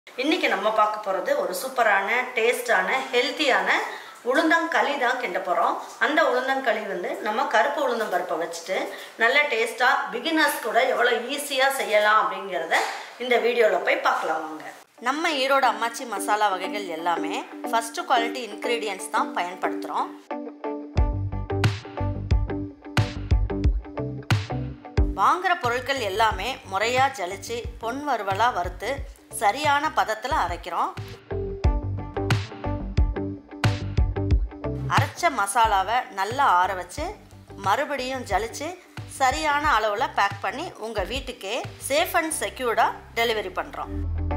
இன்னைக்கு நம்ம பார்க்க போகிறது ஒரு சூப்பரான டேஸ்டான ஹெல்த்தியான உளுந்தங்களி தான் கிண்ட போகிறோம் அந்த உளுந்தங்களி வந்து நம்ம கருப்பு உளுந்தம் பருப்பை வச்சுட்டு நல்ல டேஸ்ட்டாக பிகினர்ஸ் கூட எவ்வளோ ஈஸியாக செய்யலாம் அப்படிங்கிறத இந்த வீடியோவில் போய் பார்க்கலாம் வாங்க நம்ம ஈரோடு அம்மாச்சி மசாலா வகைகள் எல்லாமே ஃபஸ்ட்டு குவாலிட்டி இன்க்ரீடியன்ஸ் தான் பயன்படுத்துகிறோம் வாங்குற பொருட்கள் எல்லாமே முறையாக ஜலிச்சு பொன் வறுவலாக வறுத்து சரியான பதத்தில் அரைக்கிறோம் அரைச்ச மசாலாவை நல்லா ஆற வச்சு மறுபடியும் ஜலிச்சு சரியான அளவில் பேக் பண்ணி உங்கள் வீட்டுக்கே சேஃப் அண்ட் செக்யூர்டாக டெலிவரி பண்ணுறோம்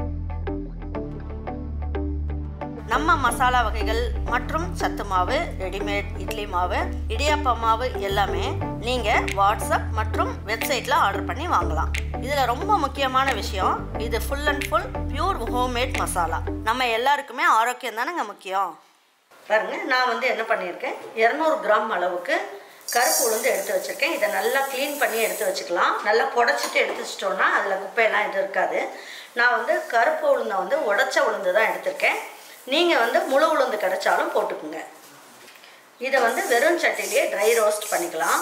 நம்ம மசாலா வகைகள் மற்றும் சத்து மாவு ரெடிமேட் இட்லி மாவு இடியாப்ப மாவு எல்லாமே நீங்கள் வாட்ஸ்அப் மற்றும் வெப்சைட்டில் ஆர்டர் பண்ணி வாங்கலாம் இதில் ரொம்ப முக்கியமான விஷயம் இது full and full pure homemade masala நம்ம எல்லாருக்குமே ஆரோக்கியம் தானேங்க முக்கியம் பாருங்க நான் வந்து என்ன பண்ணியிருக்கேன் இரநூறு கிராம் அளவுக்கு கருப்பு உளுந்து எடுத்து வச்சுருக்கேன் இதை நல்லா க்ளீன் பண்ணி எடுத்து வச்சுக்கலாம் நல்லா புடச்சிட்டு எடுத்து வச்சிட்டோன்னா அதில் குப்பையெல்லாம் இது இருக்காது நான் வந்து கருப்பு உளுந்தை வந்து உடச்ச உளுந்து தான் எடுத்திருக்கேன் நீங்கள் வந்து முழு உளுந்து கிடைச்சாலும் போட்டுக்குங்க இதை வந்து வெறும் சட்டிலேயே ட்ரை ரோஸ்ட் பண்ணிக்கலாம்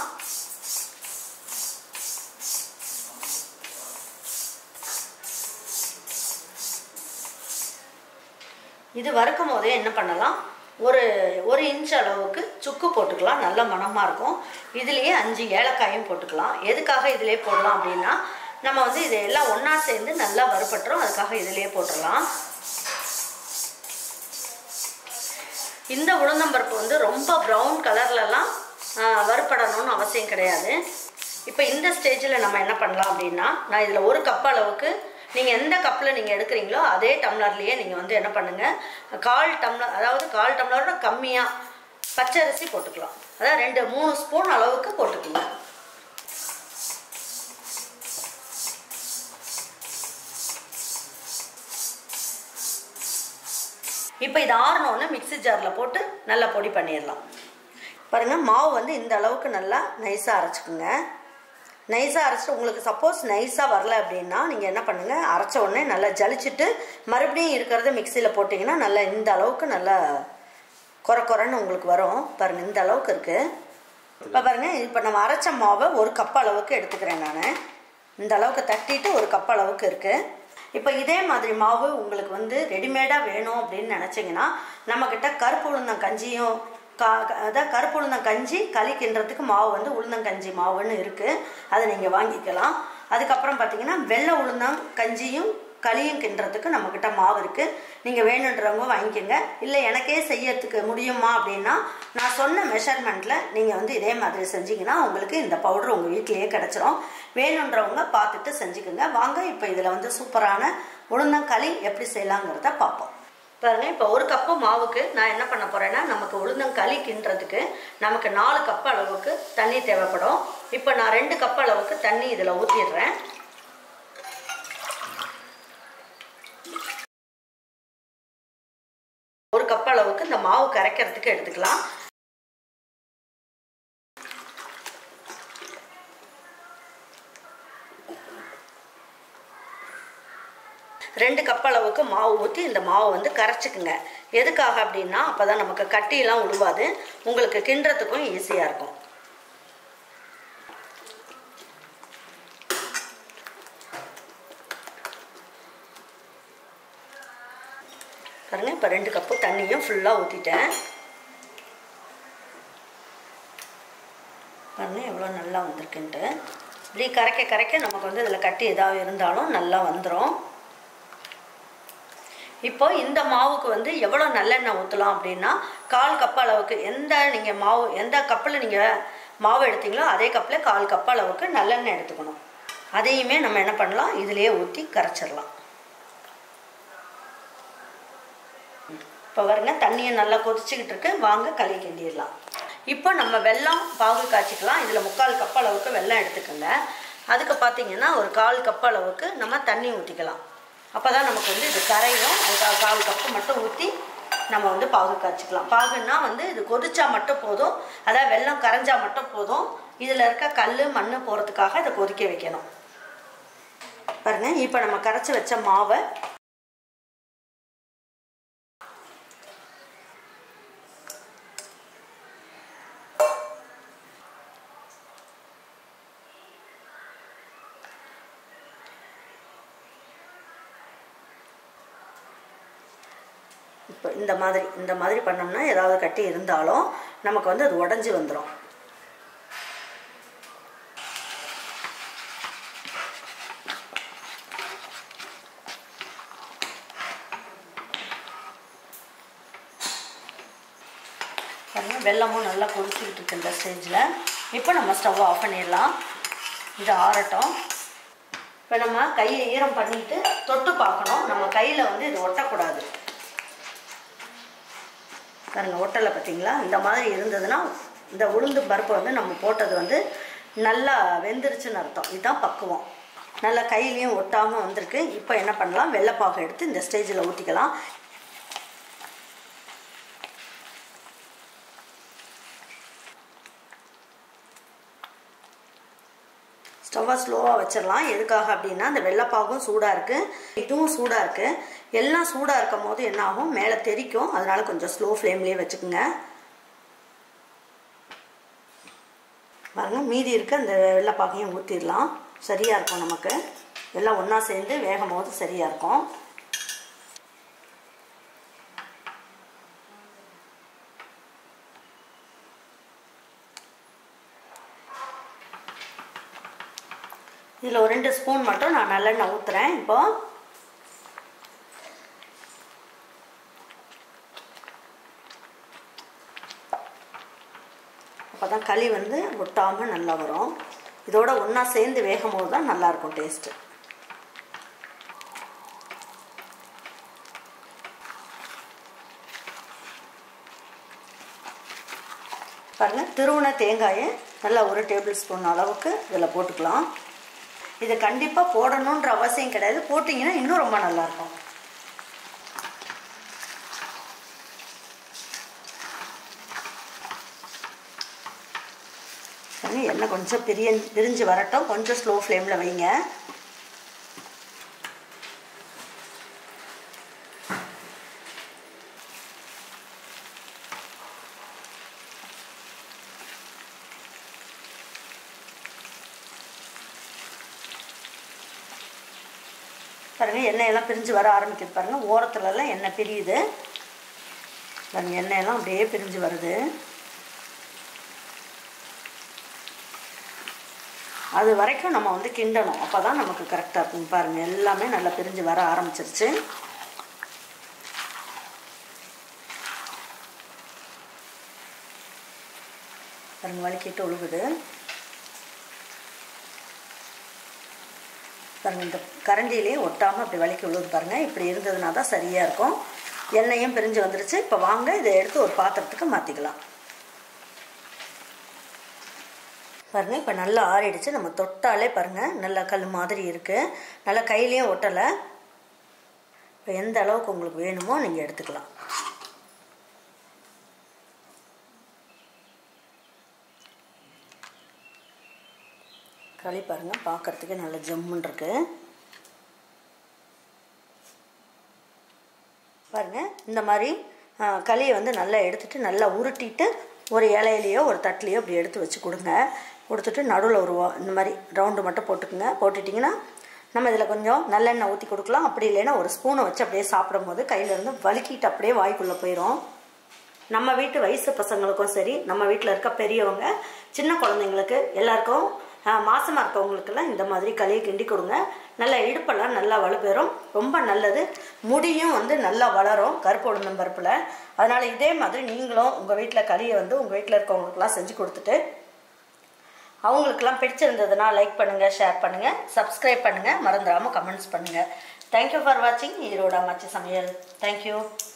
இது வறுக்கும் போதே என்ன பண்ணலாம் ஒரு ஒரு இன்ச் அளவுக்கு சுக்கு போட்டுக்கலாம் நல்ல மணமாக இருக்கும் இதுலேயே அஞ்சு ஏலக்காயும் போட்டுக்கலாம் எதுக்காக இதிலே போடலாம் அப்படின்னா நம்ம வந்து இதை எல்லாம் ஒன்றா சேர்ந்து நல்லா வறுபட்டுரும் அதுக்காக இதிலே போட்டுடலாம் இந்த உளுந்தம்பருப்பு வந்து ரொம்ப ப்ரௌன் கலர்லலாம் வறுபடணும்னு அவசியம் கிடையாது இப்போ இந்த ஸ்டேஜில் நம்ம என்ன பண்ணலாம் அப்படின்னா நான் இதில் ஒரு கப் அளவுக்கு நீங்கள் எந்த கப்பில் நீங்கள் எடுக்கிறீங்களோ அதே டம்ளர்லேயே நீங்கள் வந்து என்ன பண்ணுங்கள் கால் டம்ளர் அதாவது கால் டம்ளரோட கம்மியாக பச்சரிசி போட்டுக்கலாம் அதாவது ரெண்டு மூணு ஸ்பூன் அளவுக்கு போட்டுக்கோங்க இப்போ இது ஆறணுன்னு மிக்சி ஜாரில் போட்டு நல்லா பொடி பண்ணிடலாம் பாருங்கள் மாவு வந்து இந்த அளவுக்கு நல்லா நைஸாக அரைச்சிக்கோங்க நைஸாக அரைச்சிட்டு உங்களுக்கு சப்போஸ் நைஸாக வரல அப்படின்னா நீங்கள் என்ன பண்ணுங்கள் அரைச்ச உடனே நல்லா ஜலிச்சுட்டு மறுபடியும் இருக்கிறத மிக்சியில் போட்டிங்கன்னா நல்லா இந்த அளவுக்கு நல்லா குறை குறைன்னு உங்களுக்கு வரும் பாருங்கள் இந்த அளவுக்கு இருக்குது இப்போ பாருங்கள் இப்போ நம்ம அரைச்ச மாவை ஒரு கப் அளவுக்கு எடுத்துக்கிறேன் நான் இந்த அளவுக்கு தட்டிட்டு ஒரு கப் அளவுக்கு இருக்குது இப்போ இதே மாதிரி மாவு உங்களுக்கு வந்து ரெடிமேடாக வேணும் அப்படின்னு நினச்சிங்கன்னா நம்மக்கிட்ட கருப்பு உளுந்தம் கஞ்சியும் கா அதான் கருப்பு உளுந்தம் கஞ்சி களி கிண்டுறதுக்கு மாவு வந்து உளுந்தங்கஞ்சி மாவுன்னு இருக்குது அதை நீங்கள் வாங்கிக்கலாம் அதுக்கப்புறம் பார்த்தீங்கன்னா வெள்ளை உளுந்தம் கஞ்சியும் களியும் கிண்டுறதுக்கு நம்மக்கிட்ட மாவு இருக்குது நீங்கள் வேணுன்றவங்க வாங்கிக்கோங்க இல்லை எனக்கே செய்யறதுக்கு முடியுமா அப்படின்னா நான் சொன்ன மெஷர்மெண்ட்டில் நீங்கள் வந்து இதே மாதிரி செஞ்சீங்கன்னா உங்களுக்கு இந்த பவுடர் உங்கள் வீட்டிலேயே கிடச்சிரும் வேணுன்றவங்க பார்த்துட்டு செஞ்சுக்கோங்க வாங்க இப்போ இதில் வந்து சூப்பரான உளுந்தங்களி எப்படி செய்யலாங்கிறத பார்ப்போம் பாருங்க இப்போ ஒரு கப்பு மாவுக்கு நான் என்ன பண்ண போகிறேன்னா நமக்கு உளுந்தங்களி கிண்டுறதுக்கு நமக்கு நாலு கப் அளவுக்கு தண்ணி தேவைப்படும் இப்போ நான் ரெண்டு கப் அளவுக்கு தண்ணி இதில் ஊற்றிடுறேன் ஒரு கப் அளவுக்கு இந்த மாவு கரைக்கிறதுக்கு எடுத்துக்கலாம் ரெண்டு கப் அளவுக்கு மாவு ஊற்றி இந்த மாவை வந்து கரைச்சிக்குங்க எதுக்காக அப்படின்னா அப்போ தான் நமக்கு கட்டியெல்லாம் உழுவாது உங்களுக்கு கிண்டுறதுக்கும் ஈஸியாக இருக்கும் பாருங்க இப்போ ரெண்டு கப்பு தண்ணியும் ஃபுல்லாக ஊற்றிட்டேன் பாருங்க எவ்வளோ நல்லா வந்திருக்குன்ட்டு இப்படி கரைக்க கரைக்க நமக்கு வந்து இதில் கட்டி ஏதாவது இருந்தாலும் நல்லா வந்துடும் இப்போ இந்த மாவுக்கு வந்து எவ்வளோ நல்லெண்ணெய் ஊற்றலாம் அப்படின்னா கால் கப் அளவுக்கு எந்த நீங்கள் மாவு எந்த கப்பில் நீங்கள் மாவு எடுத்தீங்களோ அதே கப்பில் கால் கப் அளவுக்கு நல்லெண்ணெய் எடுத்துக்கணும் அதையுமே நம்ம என்ன பண்ணலாம் இதிலேயே ஊற்றி கரைச்சிடலாம் இப்போ வருங்க தண்ணியை நல்லா கொதிச்சுக்கிட்டு இருக்கு வாங்க களி கிண்டிடலாம் இப்போ நம்ம வெல்லம் பாகு காய்ச்சிக்கலாம் இதில் முக்கால் கப் அளவுக்கு வெல்லம் எடுத்துக்கோங்க அதுக்கு பார்த்தீங்கன்னா ஒரு கால் கப் அளவுக்கு நம்ம தண்ணி ஊற்றிக்கலாம் அப்போ தான் நமக்கு வந்து இது கரையும் அதுக்காக கால் கப்பு மட்டும் ஊற்றி நம்ம வந்து பாகு காய்ச்சிக்கலாம் பாகுன்னா வந்து இது கொதிச்சா மட்டும் போதும் அதாவது வெல்லம் கரைஞ்சா மட்டும் போதும் இதில் இருக்க கல் மண் போகிறதுக்காக இதை கொதிக்க வைக்கணும் பாருங்கள் இப்போ நம்ம கரைச்சி வச்ச மாவை இப்போ இந்த மாதிரி இந்த மாதிரி பண்ணோம்னா ஏதாவது கட்டி இருந்தாலும் நமக்கு வந்து அது உடஞ்சி வந்துடும் பாருங்க வெள்ளமும் நல்லா கொதிச்சுக்கிட்டு இருக்கு இந்த ஸ்டேஜில் இப்போ நம்ம ஸ்டவ் ஆஃப் பண்ணிடலாம் இது ஆறட்டும் இப்போ நம்ம கையை ஈரம் பண்ணிட்டு தொட்டு பார்க்கணும் நம்ம கையில் வந்து இது ஒட்டக்கூடாது பாருங்க ஒட்டலை பார்த்தீங்களா இந்த மாதிரி இருந்ததுன்னா இந்த உளுந்து பருப்பு வந்து நம்ம போட்டது வந்து நல்லா வெந்துருச்சுன்னு அர்த்தம் இதுதான் பக்குவம் நல்லா கையிலையும் ஒட்டாமல் வந்திருக்கு இப்போ என்ன பண்ணலாம் வெள்ளைப்பாகு எடுத்து இந்த ஸ்டேஜில் ஊற்றிக்கலாம் ஸ்டவ்வை ஸ்லோவாக வச்சிடலாம் எதுக்காக அப்படின்னா அந்த வெள்ளைப்பாகும் சூடாக இருக்குது இதுவும் சூடாக இருக்குது எல்லாம் சூடாக இருக்கும் போது என்ன ஆகும் மேலே தெறிக்கும் அதனால கொஞ்சம் ஸ்லோ ஃப்ளேம்லேயே வச்சுக்கோங்க பாருங்க மீதி இருக்க அந்த வெள்ளைப்பாகையும் ஊற்றிடலாம் சரியாக இருக்கும் நமக்கு எல்லாம் ஒன்றா சேர்ந்து வேகும் போது சரியாக இருக்கும் இதில் ஒரு ரெண்டு ஸ்பூன் மட்டும் நான் நல்லெண்ணெய் ஊற்றுறேன் இப்போ அப்போ தான் களி வந்து ஒட்டாமல் நல்லா வரும் இதோட ஒன்றா சேர்ந்து வேகும் போது தான் நல்லாயிருக்கும் டேஸ்ட்டு பாருங்கள் திருவுண தேங்காயை நல்லா ஒரு டேபிள் ஸ்பூன் அளவுக்கு இதில் போட்டுக்கலாம் இதை கண்டிப்பாக போடணுன்ற அவசியம் கிடையாது போட்டிங்கன்னா இன்னும் ரொம்ப நல்லாயிருக்கும் எண்ணெய் கொஞ்சம் பிரிய பிரிஞ்சு வரட்டும் கொஞ்சம் ஸ்லோ ஃப்ளேமில் வைங்க பாருங்க எண்ணெயெல்லாம் பிரிஞ்சு வர ஆரம்பிக்குது பாருங்க ஓரத்துலலாம் எண்ணெய் பிரியுது பாருங்க எண்ணெயெல்லாம் அப்படியே பிரிஞ்சு வருது அது வரைக்கும் நம்ம வந்து கிண்டணும் அப்போ தான் நமக்கு கரெக்டாக இருக்கும் பாருங்கள் எல்லாமே நல்லா பிரிஞ்சு வர ஆரம்பிச்சிருச்சு பாருங்க வலிக்கிட்டு ஒழுகுது பாருங்கள் இந்த கரண்டியிலே ஒட்டாமல் அப்படி வலிக்கி விழுது பாருங்கள் இப்படி இருந்ததுனா தான் சரியாக இருக்கும் எண்ணெயும் பிரிஞ்சு வந்துருச்சு இப்போ வாங்க இதை எடுத்து ஒரு பாத்திரத்துக்கு மாற்றிக்கலாம் பாருங்கள் இப்போ நல்லா ஆறிடுச்சு நம்ம தொட்டாலே பாருங்கள் நல்லா கல் மாதிரி இருக்குது நல்லா கையிலையும் ஒட்டலை இப்போ எந்த அளவுக்கு உங்களுக்கு வேணுமோ நீங்கள் எடுத்துக்கலாம் களி பாருங்கள் பார்க்குறதுக்கு நல்ல ஜம்முன்னு இருக்கு பாருங்கள் இந்த மாதிரி களியை வந்து நல்லா எடுத்துட்டு நல்லா உருட்டிட்டு ஒரு இலையிலையோ ஒரு தட்டிலையோ அப்படி எடுத்து வச்சு கொடுங்க கொடுத்துட்டு நடுவில் ஒரு இந்த மாதிரி ரவுண்டு மட்டும் போட்டுக்குங்க போட்டுட்டிங்கன்னா நம்ம இதில் கொஞ்சம் நல்லெண்ணெய் ஊற்றி கொடுக்கலாம் அப்படி இல்லைன்னா ஒரு ஸ்பூனை வச்சு அப்படியே சாப்பிடும் போது கையிலேருந்து வலிக்கிட்டு அப்படியே வாய்க்குள்ளே போயிடும் நம்ம வீட்டு வயசு பசங்களுக்கும் சரி நம்ம வீட்டில் இருக்க பெரியவங்க சின்ன குழந்தைங்களுக்கு எல்லாருக்கும் மாசமாக இருக்கவங்களுக்கெல்லாம் இந்த மாதிரி களியை கிண்டி கொடுங்க நல்லா இடுப்பெல்லாம் நல்லா வலுப்பெறும் ரொம்ப நல்லது முடியும் வந்து நல்லா வளரும் கருப்பு உளுந்தம் பருப்பில் அதனால் இதே மாதிரி நீங்களும் உங்கள் வீட்டில் களியை வந்து உங்கள் வீட்டில் இருக்கவங்களுக்கெல்லாம் செஞ்சு கொடுத்துட்டு அவங்களுக்கெல்லாம் பிடிச்சிருந்ததுன்னா லைக் பண்ணுங்கள் ஷேர் பண்ணுங்கள் சப்ஸ்கிரைப் பண்ணுங்கள் மறந்துடாமல் கமெண்ட்ஸ் பண்ணுங்கள் தேங்க்யூ ஃபார் வாட்சிங் ஈரோட அம்மாச்சி சமையல் தேங்க்யூ